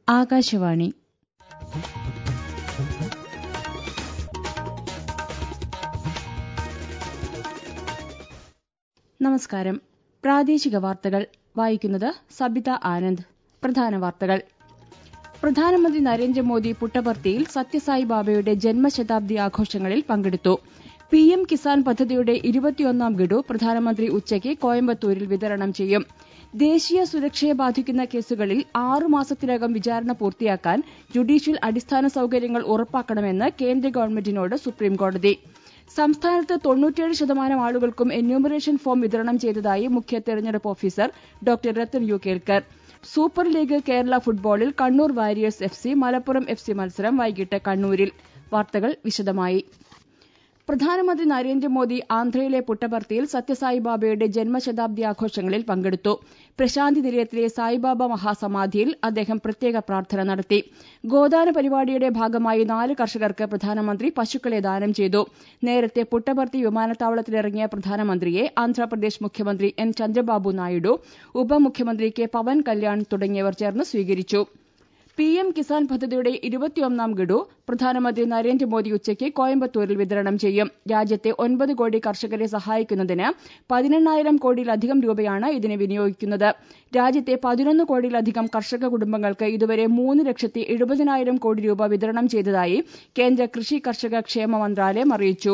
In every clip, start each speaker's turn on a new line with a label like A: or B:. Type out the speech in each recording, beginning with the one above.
A: ആകാശവാണി നമസ്കാരം പ്രാദേശിക വാർത്തകൾ വായിക്കുന്നത് സബിത ആനന്ദ് പ്രധാന വാർത്തകൾ പ്രധാനമന്ത്രി നരേന്ദ്രമോദി പുട്ടപർത്തിയിൽ സത്യസായി ബാബയുടെ ജന്മശതാബ്ദി ആഘോഷങ്ങളിൽ പങ്കെടുത്തു പി എം കിസാൻ പദ്ധതിയുടെ ഇരുപത്തിയൊന്നാം ഗഡു പ്രധാനമന്ത്രി ഉച്ചയ്ക്ക് കോയമ്പത്തൂരിൽ വിതരണം ചെയ്യും ദേശീയ സുരക്ഷയെ ബാധിക്കുന്ന കേസുകളിൽ ആറുമാസത്തിനകം വിചാരണ പൂർത്തിയാക്കാൻ ജുഡീഷ്യൽ അടിസ്ഥാന സൌകര്യങ്ങൾ ഉറപ്പാക്കണമെന്ന് കേന്ദ്ര ഗവൺമെന്റിനോട് സുപ്രീംകോടതി സംസ്ഥാനത്ത് തൊണ്ണൂറ്റിയേഴ് ശതമാനം ആളുകൾക്കും എന്യൂമറേഷൻ ഫോം വിതരണം ചെയ്തതായി മുഖ്യ തെരഞ്ഞെടുപ്പ് officer doctor Rathan U Kelkar super league Kerala ഫുട്ബോളിൽ Kannur warriors F C Malappuram F C മത്സരം വൈകിട്ട് കണ്ണൂരിൽ വാർത്തകൾ വിശദമായി പ്രധാനമന്ത്രി നരേന്ദ്രമോദി ആന്ധ്രയിലെ പുട്ടപർത്തിയിൽ സത്യസായി ബാബയുടെ ജന്മശതാബ്ദി ആഘോഷങ്ങളിൽ പങ്കെടുത്തു പ്രശാന്തി നിലയത്തിലെ സായിബാബ മഹാസമാധിയിൽ അദ്ദേഹം പ്രത്യേക പ്രാർത്ഥന നടത്തി ഗോദാന പരിപാടിയുടെ ഭാഗമായി നാല് കർഷകർക്ക് പ്രധാനമന്ത്രി പശുക്കളെ ദാനം ചെയ്തു നേരത്തെ പുട്ടപർത്തി വിമാനത്താവളത്തിലിറങ്ങിയ പ്രധാനമന്ത്രിയെ ആന്ധ്രാപ്രദേശ് മുഖ്യമന്ത്രി എൻ ചന്ദ്രബാബു നായിഡു ഉപമുഖ്യമന്ത്രി കെ പവൻ കല്യാൺ തുടങ്ങിയവർ ചേർന്ന് സ്വീകരിച്ചു പി എം കിസാൻ പദ്ധതിയുടെ ഇരുപത്തിയൊന്നാം ഗഡു പ്രധാനമന്ത്രി നരേന്ദ്രമോദി ഉച്ചയ്ക്ക് കോയമ്പത്തൂരിൽ വിതരണം ചെയ്യും രാജ്യത്തെ ഒൻപത് കോടി കർഷകരെ സഹായിക്കുന്നതിന് പതിനെണ്ണായിരം കോടിയിലധികം രൂപയാണ് ഇതിന് വിനിയോഗിക്കുന്നത് രാജ്യത്തെ പതിനൊന്ന് കോടിയിലധികം കർഷക കുടുംബങ്ങൾക്ക് ഇതുവരെ മൂന്ന് ലക്ഷത്തി എഴുപതിനായിരം കോടി രൂപ വിതരണം ചെയ്തതായി കേന്ദ്ര കൃഷി കർഷക ക്ഷേമ മന്ത്രാലയം അറിയിച്ചു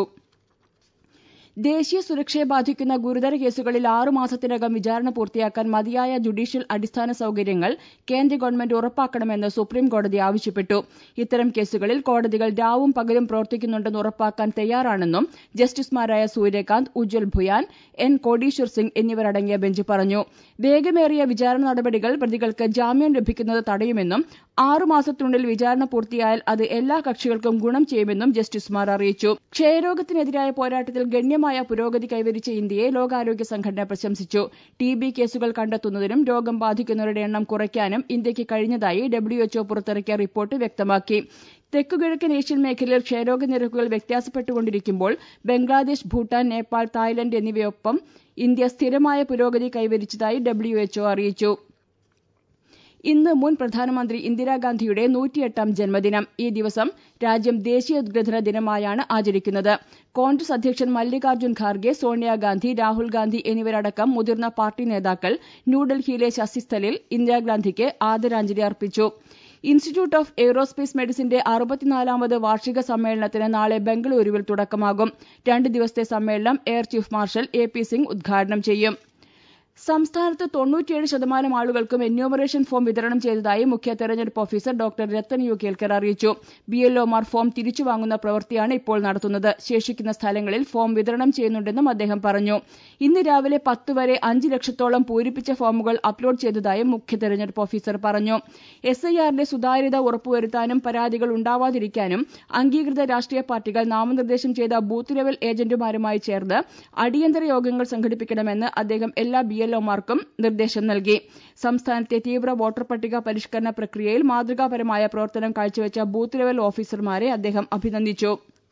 A: ദേശീയ സുരക്ഷയെ ബാധിക്കുന്ന ഗുരുതര കേസുകളിൽ ആറുമാസത്തിനകം വിചാരണ പൂർത്തിയാക്കാൻ മതിയായ ജുഡീഷ്യൽ അടിസ്ഥാന സൌകര്യങ്ങൾ കേന്ദ്ര ഗവൺമെന്റ് ഉറപ്പാക്കണമെന്ന് സുപ്രീംകോടതി ആവശ്യപ്പെട്ടു ഇത്തരം കേസുകളിൽ കോടതികൾ രാവും പകലും പ്രവർത്തിക്കുന്നുണ്ടെന്ന് ഉറപ്പാക്കാൻ തയ്യാറാണെന്നും ജസ്റ്റിസുമാരായ സൂര്യകാന്ത് ഉജ്വൽ ഭുയാൻ എൻ കോടീശ്വർ സിംഗ് എന്നിവരടങ്ങിയ ബെഞ്ച് പറഞ്ഞു വേഗമേറിയ വിചാരണ നടപടികൾ പ്രതികൾക്ക് ജാമ്യം ലഭിക്കുന്നത് തടയുമെന്നും ആറുമാസത്തിനുള്ളിൽ വിചാരണ പൂർത്തിയായാൽ അത് എല്ലാ കക്ഷികൾക്കും ഗുണം ചെയ്യുമെന്നും ജസ്റ്റിസുമാർ അറിയിച്ചു ക്ഷയരോഗത്തിനെതിരായ പോരാട്ടത്തിൽ ഗണ്യമായ പുരോഗതി കൈവരിച്ച ഇന്ത്യയെ ലോകാരോഗ്യ സംഘടന പ്രശംസിച്ചു ടി ബി കേസുകൾ കണ്ടെത്തുന്നതിനും രോഗം ബാധിക്കുന്നവരുടെ എണ്ണം കുറയ്ക്കാനും ഇന്ത്യയ്ക്ക് കഴിഞ്ഞതായി ഡബ്ല്യുഎച്ച്ഒ പുറത്തിറക്കിയ റിപ്പോർട്ട് വ്യക്തമാക്കി തെക്കുകിഴക്കൻ ഏഷ്യൻ മേഖലയിൽ ക്ഷയരോഗ നിരക്കുകൾ വ്യത്യാസപ്പെട്ടുകൊണ്ടിരിക്കുമ്പോൾ ബംഗ്ലാദേശ് ഭൂട്ടാൻ നേപ്പാൾ തായ്ലൻഡ് എന്നിവയൊപ്പം ഇന്ത്യ സ്ഥിരമായ പുരോഗതി കൈവരിച്ചതായി ഡബ്ല്യുഎച്ച്ഒ അറിയിച്ചു ഇന്ന് മുൻ പ്രധാനമന്ത്രി ഇന്ദിരാഗാന്ധിയുടെ നൂറ്റിയെട്ടാം ജന്മദിനം ഈ ദിവസം രാജ്യം ദേശീയോദ്ഗ്രഥന ദിനമായാണ് ആചരിക്കുന്നത് കോൺഗ്രസ് അധ്യക്ഷൻ മല്ലികാർജ്ജുൻ ഖാർഗെ സോണിയാഗാന്ധി രാഹുൽ ഗാന്ധി എന്നിവരടക്കം മുതിർന്ന പാർട്ടി നേതാക്കൾ ന്യൂഡൽഹിയിലെ ശശിസ്ഥലിൽ ഇന്ദിരാഗാന്ധിക്ക് ആദരാഞ്ജലി അർപ്പിച്ചു ഇൻസ്റ്റിറ്റ്യൂട്ട് ഓഫ് എയ്റോസ്പേസ് മെഡിസിന്റെ അറുപത്തിനാലാമത് വാർഷിക സമ്മേളനത്തിന് നാളെ ബംഗളൂരുവിൽ തുടക്കമാകും രണ്ട് ദിവസത്തെ സമ്മേളനം air chief marshal A P Singh ഉദ്ഘാടനം ചെയ്യും സംസ്ഥാനത്ത് തൊണ്ണൂറ്റിയേഴ് ശതമാനം ആളുകൾക്കും എന്യൂമറേഷൻ ഫോം വിതരണം ചെയ്തതായി മുഖ്യ തെരഞ്ഞെടുപ്പ് officer doctor Rathan U Kelkar അറിയിച്ചു ബിഎൽഒമാർ ഫോം തിരിച്ചുവാങ്ങുന്ന പ്രവൃത്തിയാണ് ഇപ്പോൾ നടത്തുന്നത് ശേഷിക്കുന്ന സ്ഥലങ്ങളിൽ ഫോം വിതരണം ചെയ്യുന്നുണ്ടെന്നും അദ്ദേഹം പറഞ്ഞു ഇന്ന് രാവിലെ പത്ത് വരെ അഞ്ച് ലക്ഷത്തോളം പൂരിപ്പിച്ച ഫോമുകൾ അപ്ലോഡ് ചെയ്തതായും മുഖ്യ തെരഞ്ഞെടുപ്പ് ഓഫീസർ പറഞ്ഞു എസ് ഐ ആറിന്റെ സുതാര്യത ഉറപ്പുവരുത്താനും പരാതികൾ ഉണ്ടാവാതിരിക്കാനും അംഗീകൃത രാഷ്ട്രീയ പാർട്ടികൾ നാമനിർദ്ദേശം ചെയ്ത ബൂത്ത് ലെവൽ ഏജന്റുമാരുമായി ചേർന്ന് അടിയന്തര യോഗങ്ങൾ സംഘടിപ്പിക്കണമെന്ന് അദ്ദേഹം എല്ലാ ബി എൽഒമാർക്കും നിർദ്ദേശം നൽകി സംസ്ഥാനത്തെ തീവ്ര വോട്ടർ പട്ടിക പരിഷ്കരണ പ്രക്രിയയിൽ മാതൃകാപരമായ പ്രവർത്തനം കാഴ്ചവെച്ച ബൂത്ത് ലെവൽ ഓഫീസർമാരെ അദ്ദേഹം അഭിനന്ദിച്ചു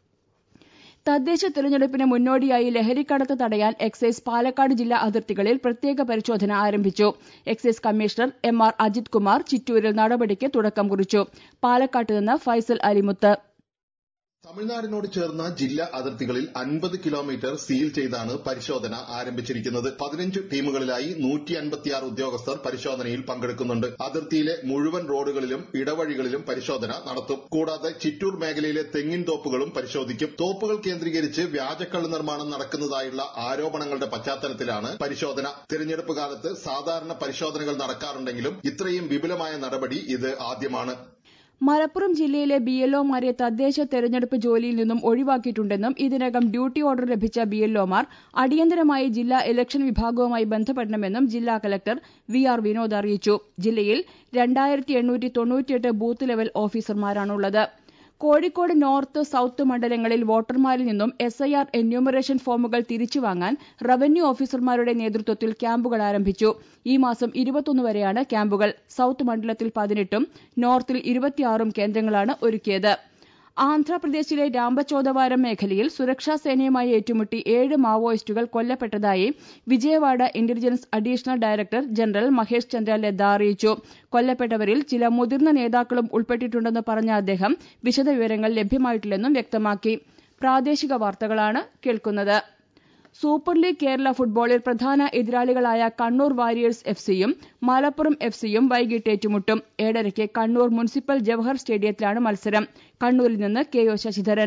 A: തദ്ദേശ തെരഞ്ഞെടുപ്പിന് മുന്നോടിയായി ലഹരിക്കടത്ത് തടയാൻ എക്സൈസ് പാലക്കാട് ജില്ലാ അതിർത്തികളിൽ പ്രത്യേക പരിശോധന ആരംഭിച്ചു excise commissioner M R Ajith Kumar ചിറ്റൂരിൽ നടപടിക്ക് തുടക്കം കുറിച്ചു പാലക്കാട്ട് നിന്ന് ഫൈസൽ അലിമുത്ത്
B: തമിഴ്നാടിനോട് ചേർന്ന ജില്ലാ അതിർത്തികളിൽ അൻപത് കിലോമീറ്റർ സീൽ ചെയ്താണ് പരിശോധന ആരംഭിച്ചിരിക്കുന്നത് പതിനഞ്ച് ടീമുകളിലായി നൂറ്റി അൻപത്തിയാറ് ഉദ്യോഗസ്ഥർ പരിശോധനയിൽ പങ്കെടുക്കുന്നുണ്ട് അതിർത്തിയിലെ മുഴുവൻ റോഡുകളിലും ഇടവഴികളിലും പരിശോധന നടത്തും കൂടാതെ ചിറ്റൂർ മേഖലയിലെ തെങ്ങിൻ തോപ്പുകളും പരിശോധിക്കും തോപ്പുകൾ കേന്ദ്രീകരിച്ച് വ്യാജക്കള്ള് നിർമ്മാണം നടക്കുന്നതായുള്ള ആരോപണങ്ങളുടെ പശ്ചാത്തലത്തിലാണ് പരിശോധന തിരഞ്ഞെടുപ്പ് കാലത്ത് സാധാരണ പരിശോധനകൾ നടക്കാറുണ്ടെങ്കിലും ഇത്രയും വിപുലമായ നടപടി ഇത് ആദ്യമാണ്
A: മലപ്പുറം ജില്ലയിലെ ബിഎൽഒമാരെ തദ്ദേശ തെരഞ്ഞെടുപ്പ് ജോലിയിൽ നിന്നും ഒഴിവാക്കിയിട്ടുണ്ടെന്നും ഇതിനകം ഡ്യൂട്ടി ഓർഡർ ലഭിച്ച ബിഎൽഒമാർ അടിയന്തരമായി ജില്ലാ ഇലക്ഷൻ വിഭാഗവുമായി ബന്ധപ്പെടണമെന്നും ജില്ലാ കലക്ടർ വി ആർ വിനോദ് അറിയിച്ചു ജില്ലയിൽ രണ്ടായിരത്തി എണ്ണൂറ്റി തൊണ്ണൂറ്റിയെട്ട് ബൂത്ത് ലെവൽ ഓഫീസർമാരാണുള്ളത് കോഴിക്കോട് നോർത്ത് സൌത്ത് മണ്ഡലങ്ങളിൽ വോട്ടർമാരിൽ നിന്നും എസ് ഐ ആർ എന്യൂമറേഷൻ ഫോമുകൾ തിരിച്ചുവാങ്ങാൻ റവന്യൂ ഓഫീസർമാരുടെ നേതൃത്വത്തിൽ ക്യാമ്പുകൾ ആരംഭിച്ചു ഈ മാസം ഇരുപത്തൊന്ന് വരെയാണ് ക്യാമ്പുകൾ സൌത്ത് മണ്ഡലത്തിൽ പതിനെട്ടും നോർത്തിൽ ഇരുപത്തിയാറും കേന്ദ്രങ്ങളാണ് ഒരുക്കിയത് ആന്ധ്രാപ്രദേശിലെ രാംബചോദവാരം മേഖലയിൽ സുരക്ഷാ സേനയുമായി ഏറ്റുമുട്ടി ഏഴ് മാവോയിസ്റ്റുകൾ കൊല്ലപ്പെട്ടതായി Vijayawada intelligence additional director general Mahesh Chandra Ladda അറിയിച്ചു കൊല്ലപ്പെട്ടവരിൽ ചില മുതിർന്ന നേതാക്കളും ഉൾപ്പെട്ടിട്ടുണ്ടെന്ന് പറഞ്ഞ അദ്ദേഹം വിശദവിവരങ്ങൾ ലഭ്യമായിട്ടില്ലെന്നും വ്യക്തമാക്കി പ്രാദേശിക വാർത്തകളാണ് കേൾക്കുന്നത് സൂപ്പർ ലീഗ് കേരള ഫുട്ബോളിൽ പ്രധാന എതിരാളികളായ കണ്ണൂർ വാരിയേഴ്സ് എഫ് സിയും മലപ്പുറം എഫ് സിയും വൈകിട്ട് ഏറ്റുമുട്ടും ഏഴരയ്ക്ക് കണ്ണൂർ മുനിസിപ്പൽ ജവഹർ സ്റ്റേഡിയത്തിലാണ് മത്സരം കണ്ണൂരിൽ നിന്ന് കെ ഒ ശശിധരൻ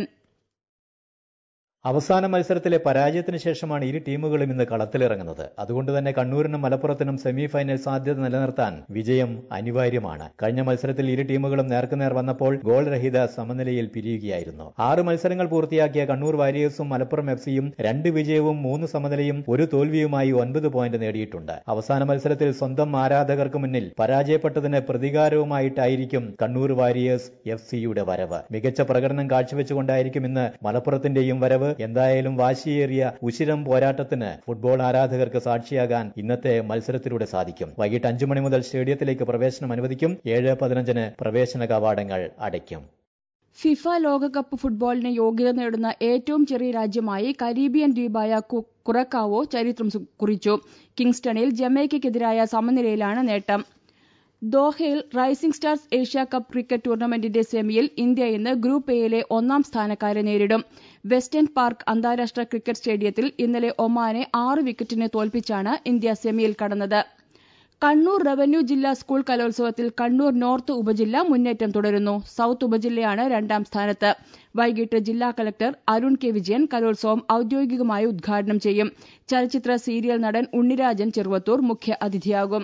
C: അവസാന മത്സരത്തിലെ പരാജയത്തിന് ശേഷമാണ് ഇരു ടീമുകളും ഇന്ന് കളത്തിലിറങ്ങുന്നത് അതുകൊണ്ട് തന്നെ കണ്ണൂരിനും മലപ്പുറത്തിനും സെമി ഫൈനൽ സാധ്യത നിലനിർത്താൻ വിജയം അനിവാര്യമാണ് കഴിഞ്ഞ മത്സരത്തിൽ ഇരു ടീമുകളും നേർക്കുനേർ വന്നപ്പോൾ ഗോൾ രഹിത സമനിലയിൽ പിരിയുകയായിരുന്നു ആറ് മത്സരങ്ങൾ പൂർത്തിയാക്കിയ കണ്ണൂർ വാരിയേഴ്സും മലപ്പുറം എഫ് സിയും രണ്ട് വിജയവും മൂന്ന് സമനിലയും ഒരു തോൽവിയുമായി ഒൻപത് പോയിന്റ് നേടിയിട്ടുണ്ട് അവസാന മത്സരത്തിൽ സ്വന്തം ആരാധകർക്ക് മുന്നിൽ പരാജയപ്പെട്ടതിന് പ്രതികാരവുമായിട്ടായിരിക്കും കണ്ണൂർ വാരിയേഴ്സ് എഫ് സിയുടെ വരവ് മികച്ച പ്രകടനം കാഴ്ചവെച്ചുകൊണ്ടായിരിക്കും ഇന്ന് മലപ്പുറത്തിന്റെയും വരവ് എന്തായാലും വാശിയേറിയ ഉശിരം പോരാട്ടത്തിന് ഫുട്ബോൾ ആരാധകർക്ക് സാക്ഷിയാകാൻ ഇന്നത്തെ മത്സരത്തിലൂടെ സാധിക്കും വൈകിട്ട് അഞ്ചു മണി മുതൽ സ്റ്റേഡിയത്തിലേക്ക് പ്രവേശനം അനുവദിക്കും ഏഴ് പതിനഞ്ചിന് പ്രവേശന കവാടങ്ങൾ അടയ്ക്കും
A: ഫിഫ ലോകകപ്പ് ഫുട്ബോളിന് യോഗ്യത നേടുന്ന ഏറ്റവും ചെറിയ രാജ്യമായി കരീബിയൻ ദ്വീപായ കുറക്കാവോ ചരിത്രം കുറിച്ചു കിങ്സ്റ്റണിൽ ജമൈക്കയ്ക്കെതിരായ സമനിലയിലാണ് നേട്ടം ദോഹയിൽ rising stars Asia cup cricket ടൂർണമെന്റിന്റെ സെമിയിൽ ഇന്ത്യ ഇന്ന് ഗ്രൂപ്പ് എയിലെ ഒന്നാം സ്ഥാനക്കാരെ നേരിടും വെസ്റ്റേൺ പാർക്ക് അന്താരാഷ്ട്ര ക്രിക്കറ്റ് സ്റ്റേഡിയത്തിൽ ഇന്നലെ ഒമാനെ ആറ് വിക്കറ്റിന് തോൽപ്പിച്ചാണ് ഇന്ത്യ സെമിയിൽ കടന്നത് കണ്ണൂർ റവന്യൂ ജില്ലാ സ്കൂൾ കലോത്സവത്തിൽ കണ്ണൂർ നോർത്ത് ഉപജില്ല മുന്നേറ്റം തുടരുന്നു സൌത്ത് ഉപജില്ലയാണ് രണ്ടാം സ്ഥാനത്ത് വൈകിട്ട് ജില്ലാ കലക്ടർ അരുൺ കെ വിജയൻ കലോത്സവം ഔദ്യോഗികമായി ഉദ്ഘാടനം ചെയ്യും ചലച്ചിത്ര സീരിയൽ നടൻ ഉണ്ണിരാജൻ ചെറുവത്തൂർ മുഖ്യ അതിഥിയാകും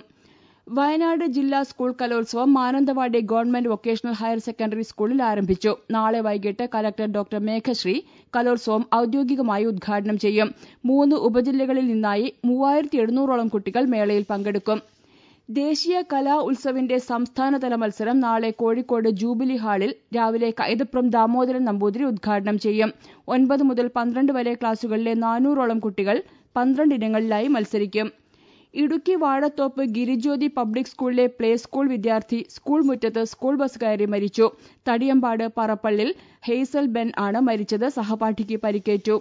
A: വയനാട് ജില്ലാ സ്കൂൾ കലോത്സവം Mananthavady government vocational higher secondary സ്കൂളിൽ ആരംഭിച്ചു നാളെ വൈകിട്ട് കലക്ടർ ഡോക്ടർ മേഘശ്രീ കലോത്സവം ഔദ്യോഗികമായി ഉദ്ഘാടനം ചെയ്യും മൂന്ന് ഉപജില്ലകളിൽ നിന്നായി മൂവായിരത്തി എഴുന്നൂറോളം കുട്ടികൾ മേളയിൽ പങ്കെടുക്കും ദേശീയ കലാ ഉത്സവിന്റെ സംസ്ഥാനതല മത്സരം നാളെ കോഴിക്കോട് ജൂബിലി ഹാളിൽ രാവിലെ കൈതപ്രം ദാമോദരൻ നമ്പൂതിരി ഉദ്ഘാടനം ചെയ്യും ഒൻപത് മുതൽ പന്ത്രണ്ട് വരെ ക്ലാസുകളിലെ നാനൂറോളം കുട്ടികൾ പന്ത്രണ്ട് ഇനങ്ങളിലായി മത്സരിക്കും ഇടുക്കി വാഴത്തോപ്പ് ഗിരിജ്യോതി പബ്ലിക് സ്കൂളിലെ പ്ലേ സ്കൂൾ വിദ്യാർത്ഥി സ്കൂൾ മുറ്റത്ത് സ്കൂൾ ബസ് കയറി മരിച്ചു തടിയമ്പാട് പറപ്പള്ളിൽ ഹെയ്സൽ ബെൻ ആണ് മരിച്ചത് സഹപാഠിക്ക് പരിക്കേറ്റു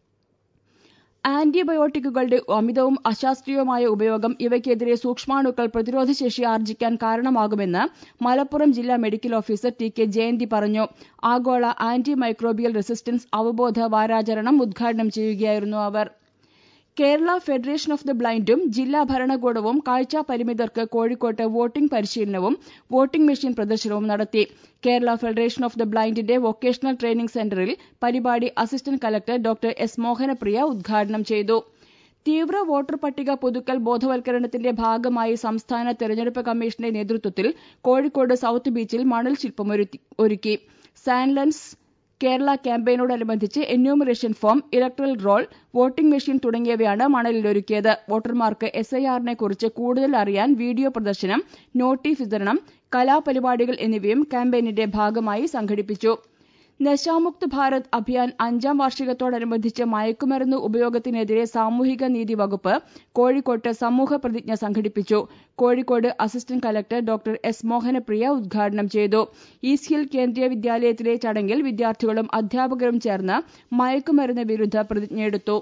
A: ആന്റിബയോട്ടിക്കുകളുടെ അമിതവും അശാസ്ത്രീയവുമായ ഉപയോഗം ഇവയ്ക്കെതിരെ സൂക്ഷ്മാണുക്കൾ പ്രതിരോധശേഷി ആർജിക്കാൻ കാരണമാകുമെന്ന് മലപ്പുറം ജില്ലാ medical officer T K Jayanthi പറഞ്ഞു ആഗോള ആന്റി മൈക്രോബിയൽ റെസിസ്റ്റൻസ് അവബോധ വാരാചരണം ഉദ്ഘാടനം ചെയ്യുകയായിരുന്നു അവർ കേരള ഫെഡറേഷൻ ഓഫ് ദി ബ്ലൈൻഡും ജില്ലാ ഭരണകൂടവും കാഴ്ചാ പരിമിതർക്ക് കോഴിക്കോട്ട് വോട്ടിംഗ് പരിശീലനവും വോട്ടിംഗ് മെഷീൻ പ്രദർശനവും നടത്തി കേരള ഫെഡറേഷൻ ഓഫ് ദി ബ്ലൈൻഡിന്റെ വൊക്കേഷണൽ ട്രെയിനിംഗ് സെന്ററിൽ പരിപാടി assistant collector doctor S Mohanapriya ഉദ്ഘാടനം ചെയ്തു തീവ്ര വോട്ടർ പട്ടിക പുതുക്കൽ ബോധവൽക്കരണത്തിന്റെ ഭാഗമായി സംസ്ഥാന തെരഞ്ഞെടുപ്പ് കമ്മീഷന്റെ നേതൃത്വത്തിൽ കോഴിക്കോട് സൌത്ത് ബീച്ചിൽ മണൽ ശില്പം ഒരുക്കി സാൻലൻസ് കേരള ക്യാമ്പയിനോടനുബന്ധിച്ച് enumeration form electoral roll voting machine തുടങ്ങിയവയാണ് മണലിലൊരുക്കിയത് വോട്ടർമാർക്ക് എസ് ഐ ആറിനെ കുറിച്ച് കൂടുതൽ അറിയാൻ വീഡിയോ പ്രദർശനം നോട്ടീസ് വിതരണം കലാപരിപാടികൾ എന്നിവയും ക്യാമ്പയിനിന്റെ ഭാഗമായി സംഘടിപ്പിച്ചു നശാമുക്ത് ഭാരത് അഭിയാൻ അഞ്ചാം വാർഷികത്തോടനുബന്ധിച്ച് മയക്കുമരുന്ന് ഉപയോഗത്തിനെതിരെ സാമൂഹിക നീതി വകുപ്പ് കോഴിക്കോട്ട് സമൂഹ പ്രതിജ്ഞ സംഘടിപ്പിച്ചു Kozhikode assistant collector doctor S Mohanapriya ഉദ്ഘാടനം ചെയ്തു ഈസ്റ്റ് ഹിൽ കേന്ദ്രീയ വിദ്യാലയത്തിലെ ചടങ്ങിൽ വിദ്യാർത്ഥികളും അധ്യാപകരും ചേർന്ന് മയക്കുമരുന്ന് വിരുദ്ധ പ്രതിജ്ഞയെടുത്തു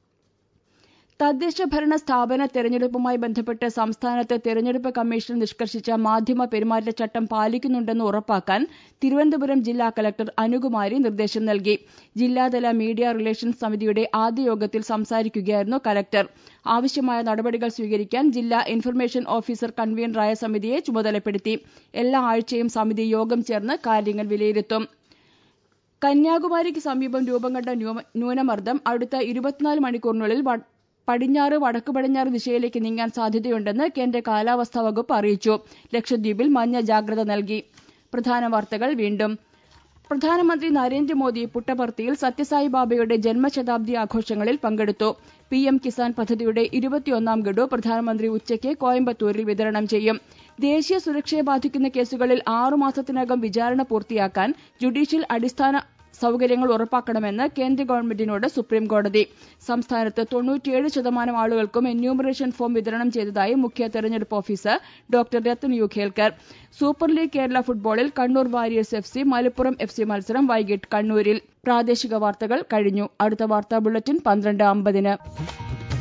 A: തദ്ദേശ ഭരണ സ്ഥാപന തെരഞ്ഞെടുപ്പുമായി ബന്ധപ്പെട്ട് സംസ്ഥാനത്ത് തെരഞ്ഞെടുപ്പ് കമ്മീഷൻ നിഷ്കർഷിച്ച മാധ്യമ പെരുമാറ്റച്ചട്ടം പാലിക്കുന്നുണ്ടെന്ന് ഉറപ്പാക്കാൻ തിരുവനന്തപുരം ജില്ലാ കലക്ടർ അനുകുമാരി നിർദ്ദേശം നൽകി ജില്ലാതല മീഡിയ റിലേഷൻസ് സമിതിയുടെ ആദ്യ യോഗത്തിൽ സംസാരിക്കുകയായിരുന്നു കലക്ടർ ആവശ്യമായ നടപടികൾ സ്വീകരിക്കാൻ ജില്ലാ ഇൻഫർമേഷൻ ഓഫീസർ കൺവീനറായ സമിതിയെ ചുമതലപ്പെടുത്തി എല്ലാ ആഴ്ചയും സമിതി യോഗം ചേർന്ന് കാര്യങ്ങൾ വിലയിരുത്തും കന്യാകുമാരിക്ക് സമീപം രൂപം കണ്ട ന്യൂനമർദ്ദം അടുത്ത ഇരുപത്തിനാല് മണിക്കൂറിനുള്ളിൽ പടിഞ്ഞാറ് വടക്കു പടിഞ്ഞാറ് ദിശയിലേക്ക് നീങ്ങാൻ സാധ്യതയുണ്ടെന്ന് കേന്ദ്ര കാലാവസ്ഥാ വകുപ്പ് അറിയിച്ചു ലക്ഷദ്വീപിൽ മഞ്ഞ ജാഗ്രത നൽകി പ്രധാന വാർത്തകൾ വീണ്ടും പ്രധാനമന്ത്രി നരേന്ദ്രമോദി പുട്ടപർത്തിയിൽ സത്യസായി ബാബയുടെ ജന്മശതാബ്ദി ആഘോഷങ്ങളിൽ പങ്കെടുത്തു പി എം കിസാൻ പദ്ധതിയുടെ ഇരുപത്തിയൊന്നാം ഗഡു പ്രധാനമന്ത്രി ഉച്ചയ്ക്ക് കോയമ്പത്തൂരിൽ വിതരണം ചെയ്യും ദേശീയ സുരക്ഷയെ ബാധിക്കുന്ന കേസുകളിൽ ആറുമാസത്തിനകം വിചാരണ പൂർത്തിയാക്കാൻ ജുഡീഷ്യൽ അടിസ്ഥാന സൌകര്യങ്ങൾ ഉറപ്പാക്കണമെന്ന് കേന്ദ്ര ഗവൺമെന്റിനോട് സുപ്രീംകോടതി സംസ്ഥാനത്ത് തൊണ്ണൂറ്റിയേഴ് ശതമാനം ആളുകൾക്കും എന്യൂമറേഷൻ ഫോം വിതരണം ചെയ്തതായി മുഖ്യ തെരഞ്ഞെടുപ്പ് officer doctor Rathan U Kelkar super league Kerala ഫുട്ബോളിൽ Kannur warriors F C Malappuram F C മത്സരം വൈകിട്ട് കണ്ണൂരിൽ പ്രാദേശിക വാർത്തകൾ കഴിഞ്ഞു അടുത്ത വാർത്താ ബുള്ളറ്റിൻ പന്ത്രണ്ട് അമ്പതിന്